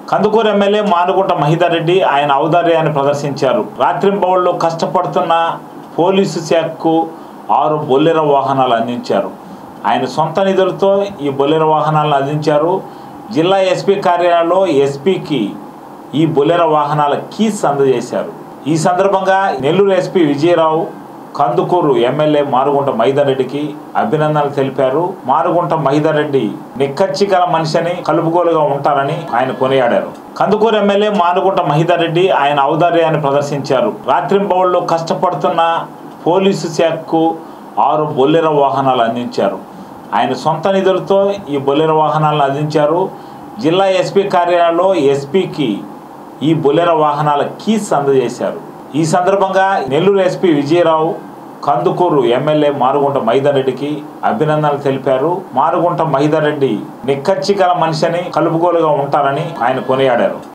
Kandukur MLA Manugunta Mahidhar Reddy ఆయన ఔదార్యాన్ని ప్రదర్శించారు రాత్రింబవళ్ళు కష్టపడుతున్న పోలీసు శాఖకు ఆరు బొల్లెర వాహనాలు అందించారు ఆయన సొంత నిధులతో ఈ బొల్లెర వాహనాలను అందించారు జిల్లా ఎస్పీ కార్యాలయంలో ఎస్పీకి ఈ బొలెర వాహనాల కీస్ అందజేశారు ఈ సందర్భంగా నెల్లూరు ఎస్పీ విజయరావు కందుకూరు ఎమ్మెల్యే మారుగుంట మైదర్ రెడ్డికి అభినందనలు తెలిపారు మారుగుంట మైదర్ రెడ్డి నిక్కచ్చి గల మనిషిని కలుపుగోలుగా ఉంటారని ఆయన కొనియాడారు కందుకూరు ఎమ్మెల్యే మారుగుంట మహిదర్ రెడ్డి ఆయన ఔదార్యాన్ని ప్రదర్శించారు రాత్రింబవళ్ళు కష్టపడుతున్న పోలీసు శాఖకు ఆరు బొల్లెర వాహనాలు అందించారు ఆయన సొంత నిధులతో ఈ బొలెర వాహనాలను అందించారు జిల్లా ఎస్పీ కార్యాలయంలో ఎస్పీకి ఈ బొలెర వాహనాల కీస్ అందజేశారు ఈ సందర్భంగా నెల్లూరు ఎస్పీ విజయరావు కందుకూరు ఎమ్మెల్యే మారుగుంట మైదర్ రెడ్డికి అభినందనలు తెలిపారు మారుగుంట మైదర్ రెడ్డి నిక్కచ్చి గల మనిషిని కలుపుగోలుగా ఉంటారని ఆయన కొనియాడారు